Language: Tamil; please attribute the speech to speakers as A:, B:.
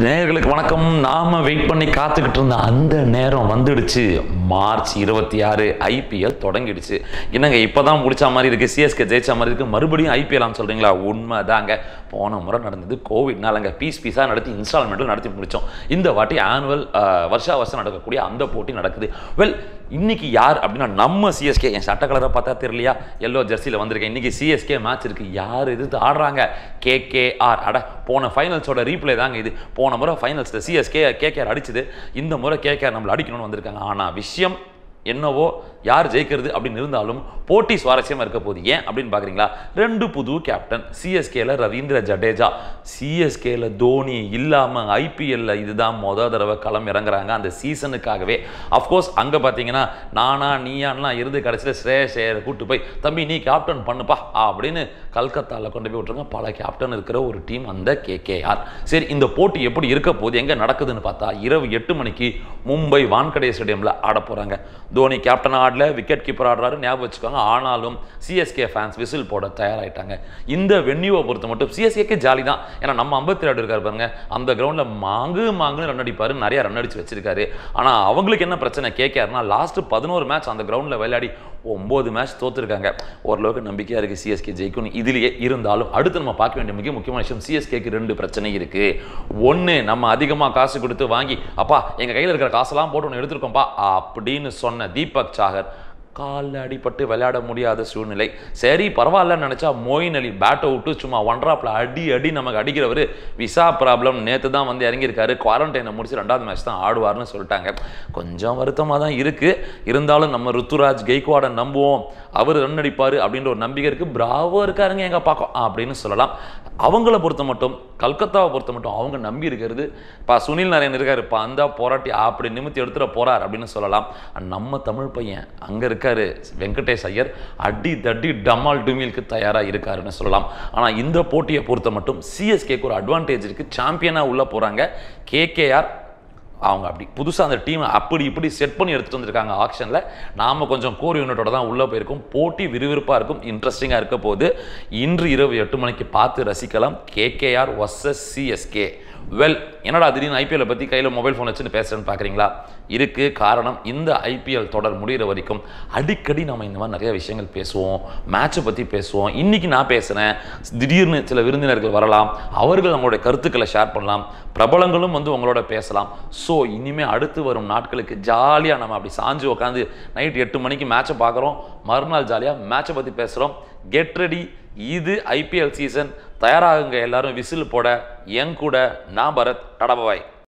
A: நேயர்களுக்கு வணக்கம் நாம வெயிட் பண்ணி காத்துக்கிட்டு இருந்த அந்த நேரம் வந்துடுச்சு மார்ச் இருபத்தி ஆறு ஐபிஎல் தொடங்கிடுச்சு என்னங்க இப்பதான் முடிச்ச மாதிரி இருக்கு சிஎஸ்கே ஜெயிச்ச மாதிரி இருக்கு மறுபடியும் ஐபிஎல் சொல்றீங்களா உண்மைதாங்க போன முறை நடந்தது கோவிட்னாலங்க பீஸ் பீஸாக நடத்தி இன்ஸ்டால்மெண்ட்டில் நடத்தி முடிச்சோம் இந்த வாட்டி ஆனுவல் வருஷா வருஷம் நடக்கக்கூடிய அந்த போட்டி நடக்குது வெல் இன்னைக்கு யார் அப்படின்னா நம்ம சிஎஸ்கே என் சட்ட கலரை பார்த்தா தெரியலையா எல்லோ ஜெர்சியில் வந்திருக்கேன் இன்னைக்கு சிஎஸ்கே மேட்ச் இருக்கு யார் எதிர்த்து ஆடுறாங்க கேகேஆர் அட போன ஃபைனல்ஸோட ரீப்ளே தாங்க இது போன முறை ஃபைனல்ஸில் சிஎஸ்கே கேகேஆர் அடிச்சது இந்த முறை கேகேஆர் நம்மளை அடிக்கணும்னு வந்திருக்காங்க ஆனால் விஷயம் என்னவோ யார் ஜெயிக்கிறது அப்படின்னு இருந்தாலும் போட்டி சுவாரஸ்யமாக இருக்க போகுது ஏன் அப்படின்னு பார்க்குறீங்களா ரெண்டு புது கேப்டன் சிஎஸ்கேல ரவீந்திர ஜடேஜா சிஎஸ்கேல தோனி இல்லாமல் ஐபிஎல்ல இதுதான் மொதல் தடவை களம் இறங்குறாங்க அந்த சீசனுக்காகவே அஃப்கோர்ஸ் அங்கே பார்த்தீங்கன்னா நானா நீயான்லாம் இருந்து கடைசியில் ஸ்ரேயஸ் ஐயரை கூட்டு போய் தம்பி நீ கேப்டன் பண்ணுப்பா அப்படின்னு கல்கத்தாவில் கொண்டு போய் விட்டுருங்க பல கேப்டன் இருக்கிற ஒரு டீம் அந்த கேகேஆர் சரி இந்த போட்டி எப்படி இருக்க போகுது எங்கே நடக்குதுன்னு பார்த்தா இரவு எட்டு மணிக்கு மும்பை வான்கடே ஸ்டேடியமில் ஆட போகிறாங்க தோனி கேப்டன் ஆடல விக்கெட் கீப்பர் ஆடுறாரு ஞாபகம் வச்சுக்கோங்க ஆனாலும் சிஎஸ்கே ஃபேன்ஸ் விசில் போட தயாராயிட்டாங்க இந்த வென்யூவை பொறுத்த மட்டும் சிஎஸ்கேக்கு ஜாலி தான் ஏன்னா நம்ம ஐம்பத்தி ரெண்டு இருக்காரு பாருங்க அந்த கிரவுண்டில் மாங்கு மாங்குன்னு ரன் அடிப்பாரு நிறைய ரன் அடிச்சு வச்சிருக்காரு ஆனால் அவங்களுக்கு என்ன பிரச்சனை கேட்காருன்னா லாஸ்ட் பதினோரு மேட்ச் அந்த கிரவுண்டில் விளையாடி ஒம்பது மேட்ச் தோத்துருக்காங்க ஓரளவுக்கு நம்பிக்கையாக இருக்குது சிஎஸ்கே ஜெயிக்கும் இதுலேயே இருந்தாலும் அடுத்து நம்ம பார்க்க வேண்டிய மிக முக்கியமான விஷயம் சிஎஸ்கேக்கு ரெண்டு பிரச்சனை இருக்குது ஒன்று நம்ம அதிகமாக காசு கொடுத்து வாங்கி அப்பா எங்கள் கையில் இருக்கிற காசெல்லாம் போட்டு ஒன்று எடுத்துருக்கோம்ப்பா அப்படின்னு சொன்ன தீபக் சாகர் காலில் அடிபட்டு விளையாட முடியாத சூழ்நிலை சரி பரவாயில்லன்னு நினச்சா மோயின் அலி பேட்டை விட்டு சும்மா ஒன்றாப்பில் அடி அடி நமக்கு அடிக்கிறவர் விசா ப்ராப்ளம் நேற்று தான் வந்து இறங்கியிருக்காரு குவாரண்டைனை முடிச்சு ரெண்டாவது மேட்ச் தான் ஆடுவார்னு சொல்லிட்டாங்க கொஞ்சம் வருத்தமாக தான் இருக்குது இருந்தாலும் நம்ம ருத்துராஜ் கெய்க்வாடை நம்புவோம் அவர் ரன் அடிப்பார் அப்படின்ற ஒரு நம்பிக்கை இருக்குது பிராவோ இருக்காருங்க எங்கள் பார்க்கும் அப்படின்னு சொல்லலாம் அவங்கள பொறுத்த மட்டும் கல்கத்தாவை பொறுத்த மட்டும் அவங்க நம்பி இருக்கிறது பா சுனில் நாராயண் இருக்காரு இப்போ அந்த போராட்டி அப்படி நிமித்தி எடுத்துட போறார் அப்படின்னு சொல்லலாம் நம்ம தமிழ் பையன் அங்கே இருக்காரு வெங்கடேஷ் ஐயர் அடி தட்டி டமால் டுமிலுக்கு தயாராக இருக்காருன்னு சொல்லலாம் ஆனால் இந்த போட்டியை பொறுத்த மட்டும் சிஎஸ்கேக்கு ஒரு அட்வான்டேஜ் இருக்குது சாம்பியனாக உள்ளே போகிறாங்க கேகேஆர் அவங்க அப்படி புதுசாக அந்த டீமை அப்படி இப்படி செட் பண்ணி எடுத்துகிட்டு வந்திருக்காங்க ஆக்ஷனில் நாம் கொஞ்சம் கோர் யூனிட்டோட தான் உள்ளே போயிருக்கோம் போட்டி விறுவிறுப்பாக இருக்கும் இன்ட்ரெஸ்டிங்காக இருக்க போது இன்று இரவு எட்டு மணிக்கு பார்த்து ரசிக்கலாம் கேகேஆர் வர்சஸ் சிஎஸ்கே வெல் என்னடா திடீர்னு ஐபிஎல்லை பற்றி கையில் மொபைல் ஃபோன் வச்சுன்னு பேசுகிறேன்னு பார்க்குறீங்களா இருக்குது காரணம் இந்த ஐபிஎல் தொடர் முடிகிற வரைக்கும் அடிக்கடி நம்ம இந்த மாதிரி நிறைய விஷயங்கள் பேசுவோம் மேட்சை பற்றி பேசுவோம் இன்றைக்கி நான் பேசுகிறேன் திடீர்னு சில விருந்தினர்கள் வரலாம் அவர்கள் அவங்களுடைய கருத்துக்களை ஷேர் பண்ணலாம் பிரபலங்களும் வந்து உங்களோட பேசலாம் ஸோ இனிமேல் அடுத்து வரும் நாட்களுக்கு ஜாலியாக நம்ம அப்படி சாஞ்சு உட்காந்து நைட் எட்டு மணிக்கு மேட்சை பார்க்குறோம் மறுநாள் ஜாலியாக மேட்சை பற்றி பேசுகிறோம் கெட் ரெடி இது ஐபிஎல் சீசன் தயாராகுங்க எல்லாரும் விசில் போட என் கூட நான் பரத் டடபாய்